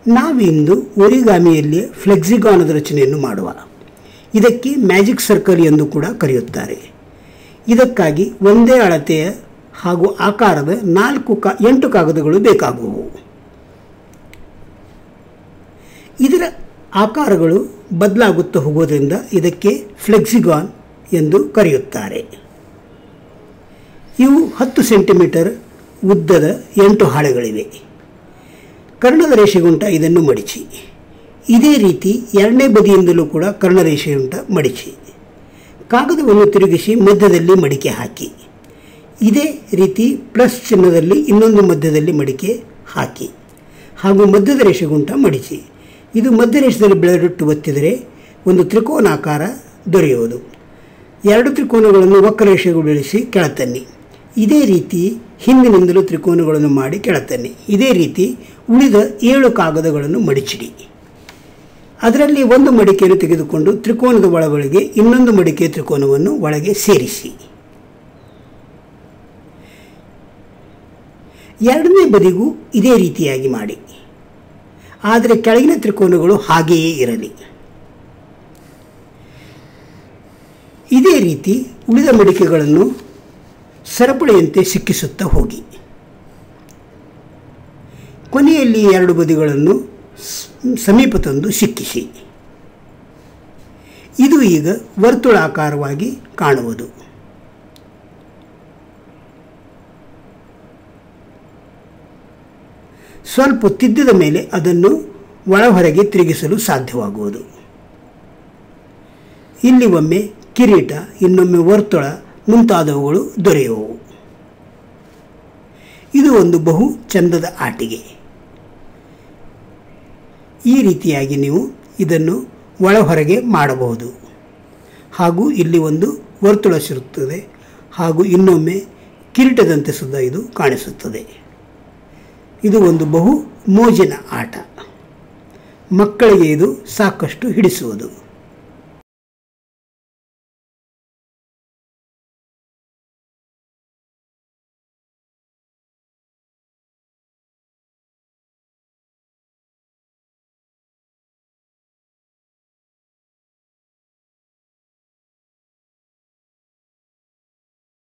ನಾವಿಂದು ಒರಿಗಾಮಿಯಲ್ಲಿ ಫ್ಲೆಕ್ಸಿಗಾನದ ರಚನೆಯನ್ನು ಮಾಡುವ ಇದಕ್ಕೆ ಮ್ಯಾಜಿಕ್ ಸರ್ಕಲ್ ಎಂದು ಕೂಡ ಕರೆಯುತ್ತಾರೆ ಇದಕ್ಕಾಗಿ ಒಂದೇ ಅಳತೆಯ ಹಾಗೂ ಆಕಾರದ ನಾಲ್ಕು ಕಾ ಎಂಟು ಕಾಗದಗಳು ಬೇಕಾಗುವು ಇದರ ಆಕಾರಗಳು ಬದಲಾಗುತ್ತಾ ಹೋಗೋದ್ರಿಂದ ಇದಕ್ಕೆ ಫ್ಲೆಕ್ಸಿಗಾನ್ ಎಂದು ಕರೆಯುತ್ತಾರೆ ಇವು ಹತ್ತು ಸೆಂಟಿಮೀಟರ್ ಉದ್ದದ ಎಂಟು ಹಾಳೆಗಳಿವೆ ಕರ್ಣದ ರೇಷೆಗುಂಟ ಇದನ್ನು ಮಡಿಚಿ ಇದೇ ರೀತಿ ಎರಡನೇ ಬದಿಯಿಂದಲೂ ಕೂಡ ಕರ್ಣರೇಷೆಯುಂಟ ಮಡಿಚಿ ಕಾಗದವನ್ನು ತಿರುಗಿಸಿ ಮಧ್ಯದಲ್ಲಿ ಮಡಿಕೆ ಹಾಕಿ ಇದೇ ರೀತಿ ಪ್ಲಸ್ ಚಿಹ್ನದಲ್ಲಿ ಇನ್ನೊಂದು ಮಧ್ಯದಲ್ಲಿ ಮಡಿಕೆ ಹಾಕಿ ಹಾಗೂ ಮಧ್ಯದ ರೇಷೆಗುಂಟ ಮಡಿಚಿ ಇದು ಮಧ್ಯ ರೇಷದಲ್ಲಿ ಬೆಳೆದಿಟ್ಟು ಒತ್ತಿದರೆ ಒಂದು ತ್ರಿಕೋನಾಕಾರ ದೊರೆಯುವುದು ಎರಡು ತ್ರಿಕೋನಗಳನ್ನು ವಕ್ರರೇಷೆಗಳು ಬೆಳೆಸಿ ಕೆಳತನ್ನಿ ಇದೇ ರೀತಿ ಹಿಂದಿನಿಂದಲೂ ತ್ರಿಕೋನಗಳನ್ನು ಮಾಡಿ ಕೆಳತನ್ನಿ ಇದೇ ರೀತಿ ಉಳಿದ ಏಳು ಕಾಗದಗಳನ್ನು ಮಡಿಚಿಡಿ ಅದರಲ್ಲಿ ಒಂದು ಮಡಿಕೆಯನ್ನು ತೆಗೆದುಕೊಂಡು ತ್ರಿಕೋನದ ಒಳಗೊಳಗೆ ಇನ್ನೊಂದು ಮಡಿಕೆ ತ್ರಿಕೋನವನ್ನು ಒಳಗೆ ಸೇರಿಸಿ ಎರಡನೇ ಬದಿಗೂ ಇದೇ ರೀತಿಯಾಗಿ ಮಾಡಿ ಆದರೆ ಕೆಳಗಿನ ತ್ರಿಕೋನಗಳು ಹಾಗೆಯೇ ಇರಲಿ ಇದೇ ರೀತಿ ಉಳಿದ ಮಡಿಕೆಗಳನ್ನು ಸರಪಳಿಯಂತೆ ಸಿಕ್ಕಿಸುತ್ತಾ ಹೋಗಿ ಕೊನೆಯಲ್ಲಿ ಎರಡು ಬದಿಗಳನ್ನು ಸ್- ಸಮೀಪ ತಂದು ಸಿಕ್ಕಿಸಿ ಇದು ಈಗ ವರ್ತುಳಾಕಾರವಾಗಿ ಕಾಣುವುದು ಸ್ವಲ್ಪ ತಿದ್ದಿದ ಮೇಲೆ ಅದನ್ನು ಒಳಹೊರಗೆ ತಿರುಗಿಸಲು ಸಾಧ್ಯವಾಗುವುದು ಇಲ್ಲಿ ಒಮ್ಮೆ ಕಿರೀಟ ಇನ್ನೊಮ್ಮೆ ವರ್ತುಳ ಮುಂತಾದವುಗಳು ದೊರೆಯುವವು ಇದು ಒಂದು ಬಹು ಚಂದದ ಆಟಿಕೆ ಈ ರೀತಿಯಾಗಿ ನೀವು ಇದನ್ನು ಒಳ ಹೊರಗೆ ಮಾಡಬಹುದು ಹಾಗೂ ಇಲ್ಲಿ ಒಂದು ವರ್ತುಳ ಸಿರುತ್ತದೆ ಹಾಗೂ ಇನ್ನೊಮ್ಮೆ ಕಿರೀಟದಂತೆ ಸುದ್ದ ಇದು ಕಾಣಿಸುತ್ತದೆ ಇದು ಒಂದು ಬಹು ಮೋಜಿನ ಆಟ ಮಕ್ಕಳಿಗೆ ಇದು ಸಾಕಷ್ಟು ಹಿಡಿಸುವುದು